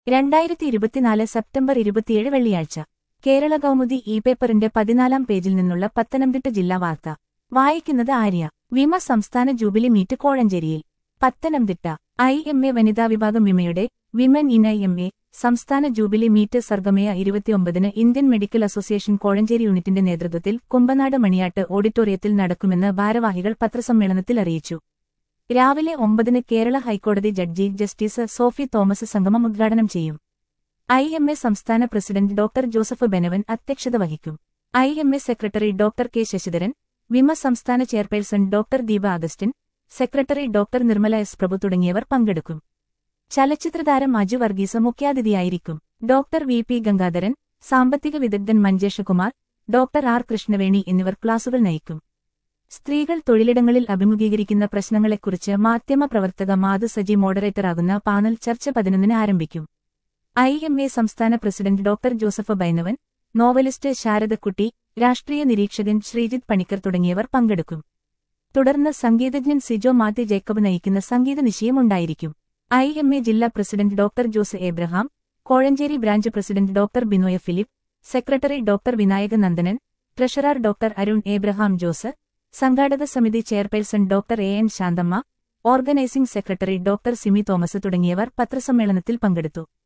രണ്ടായിരത്തി ഇരുപത്തിനാല് സെപ്റ്റംബർ ഇരുപത്തിയേഴ് വെള്ളിയാഴ്ച കേരള കൗമുദി ഇ പേപ്പറിന്റെ പതിനാലാം പേജിൽ നിന്നുള്ള പത്തനംതിട്ട ജില്ലാ വാർത്ത വായിക്കുന്നത് ആര്യ വിമ സംസ്ഥാന ജൂബിലി മീറ്റ് കോഴഞ്ചേരിയിൽ പത്തനംതിട്ട ഐ എം എ വനിതാ വിഭാഗം വിമയുടെ women in I M A സംസ്ഥാന ജൂബിലി മീറ്റ് സർഗമയ ഇരുപത്തിയൊമ്പതിന് ഇന്ത്യൻ മെഡിക്കൽ അസോസിയേഷൻ കോഴഞ്ചേരി യൂണിറ്റിന്റെ നേതൃത്വത്തിൽ കുമ്പനാട് മണിയാട്ട് ഓഡിറ്റോറിയത്തിൽ നടക്കുമെന്ന് ഭാരവാഹികൾ പത്രസമ്മേളനത്തിൽ അറിയിച്ചു രാവിലെ ഒമ്പതിന് കേരള ഹൈക്കോടതി ജഡ്ജി ജസ്റ്റിസ് സോഫി തോമസ് സംഗമം ഉദ്ഘാടനം ചെയ്യും ഐ എം എ സംസ്ഥാന പ്രസിഡന്റ് ഡോക്ടർ ജോസഫ് ബെനവൻ അധ്യക്ഷത വഹിക്കും I M A secretary doctor K Sasidharan വിമ സംസ്ഥാന chairperson doctor Deepa Augustine secretary doctor Nirmala S Prabhu തുടങ്ങിയവർ പങ്കെടുക്കും ചലച്ചിത്രതാരം അജു വർഗീസ് മുഖ്യാതിഥിയായിരിക്കും ഡോക്ടർ വി പി ഗംഗാധരൻ സാമ്പത്തിക വിദഗ്ധൻ മഞ്ജേഷകുമാർ ഡോക്ടർ ആർ കൃഷ്ണവേണി എന്നിവർ ക്ലാസുകൾ നയിക്കും സ്ത്രീകൾ തൊഴിലിടങ്ങളിൽ അഭിമുഖീകരിക്കുന്ന പ്രശ്നങ്ങളെക്കുറിച്ച് മാധ്യമപ്രവർത്തക മാധു സജി മോഡറേറ്ററാകുന്ന പാനൽ ചർച്ച പതിനൊന്നിന് ആരംഭിക്കും ഐ എം എ സംസ്ഥാന president doctor Joseph Bainavan novelist Saradakutty രാഷ്ട്രീയ നിരീക്ഷകൻ ശ്രീജിത്ത് പണിക്കർ തുടങ്ങിയവർ പങ്കെടുക്കും തുടർന്ന് സംഗീതജ്ഞൻ സിജോ മാത്യു ജേക്കബ് നയിക്കുന്ന സംഗീത നിശയും ഉണ്ടായിരിക്കും ഐ എം എ ജില്ലാ president doctor Jose Abraham Kozhencherry branch president doctor Binoy Philip secretary doctor Vinayaka Nandanan treasurer doctor Arun Abraham Jose സംഘാടക സമിതി chairperson doctor A N Santhamma organising secretary doctor Simi Thomas തുടങ്ങിയവർ പത്രസമ്മേളനത്തിൽ പങ്കെടുത്തു